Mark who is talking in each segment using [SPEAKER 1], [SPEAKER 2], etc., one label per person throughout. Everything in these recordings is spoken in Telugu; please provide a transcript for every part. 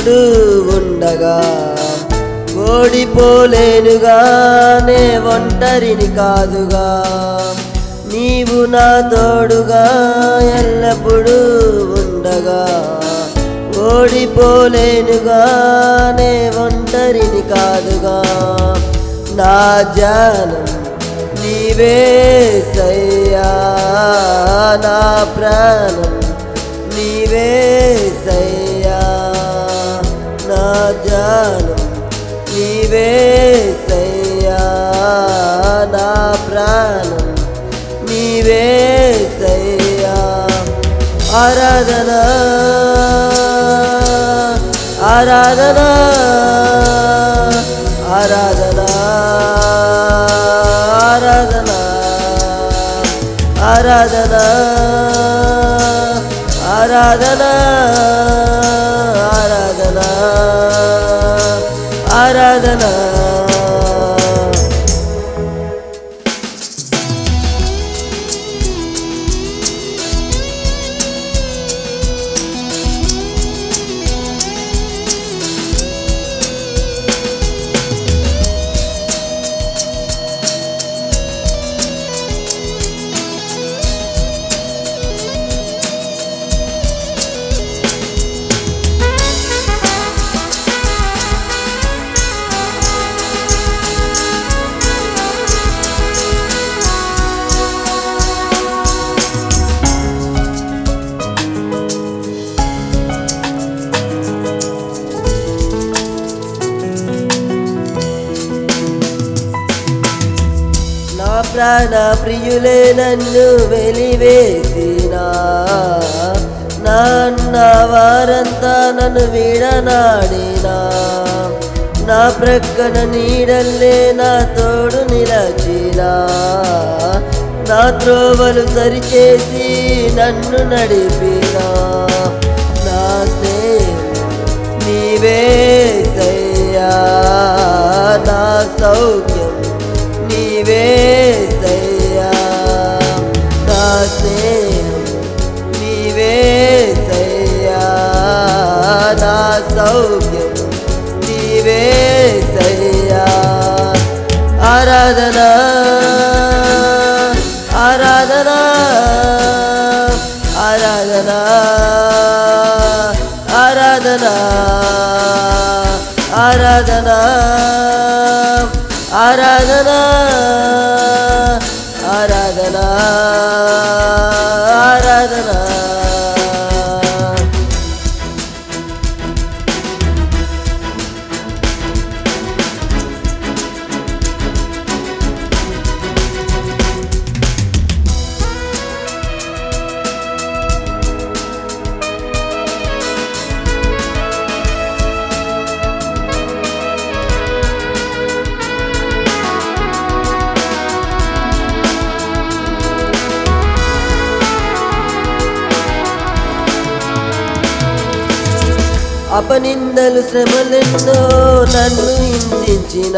[SPEAKER 1] తోడు ఉండగా ఓడిపోలేనుగా నే ఒంటరిని కాదుగా నీవు నా తోడుగా ఎల్లప్పుడూ ఉండగా ఓడిపోలేనుగా నే ఒంటరిని కాదుగా నా జానం నీవే సయ్యా నా ప్రాణం నీవే సయ్యా నా జానం నీవే సయ్యా నా ప్రాణం నీవే సయ్యా ఆరాధన ఆరాధన ఆరాధన ఆరాధన ఆరాధన ఆరాధన ఆరాధన ఆరాధన నా ప్రాణ ప్రియులే నన్ను వెలివేసినా నా అన్న వారంతా నన్ను వీడనాడినా నా ప్రక్కన నీడల్లే నా తోడు నిలచినా నా త్రోవలు సరిచేసి నన్ను నడిపినా నా స్నేహం నీవే సయ్యా నా సౌఖ్యం నీవే సయ్యా నా స్నేహం నీవే సయ్యా నా సౌఖ్యం నీవే సయ్యా ఆరాధన ఆరాధన ఆరాధన ఆరాధన ఆరాధన ఆరాధన ఆరాధన ఆరాధన అపనిందలు శ్రమలెన్నో నన్ను హింసించిన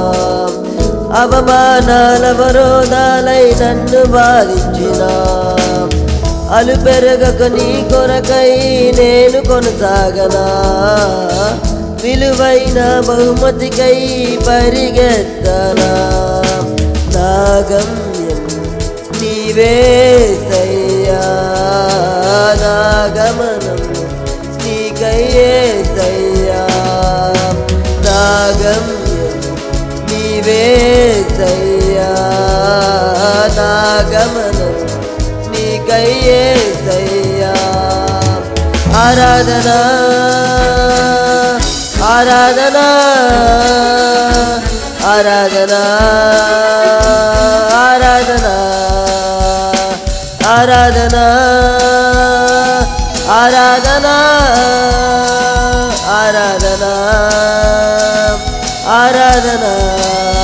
[SPEAKER 1] అవమానాల వరోధాలై నన్ను బాధించిన అలు పెరగక నీ కొరకై నేను కొనసాగనా విలువైన బహుమతికై పరిగెత్తనా నా గమ్యం నీవే సయ్యా నా గమనం నీకయ్యే సయ్యా నా గమ్యం నీవే సయ్యా నా గమనం నీకయ్యే సయ్యా ఆరాధన ఆరాధన ఆరాధన ఆరాధన ఆరాధన ఆరాధన ఆరాధన ఆరాధన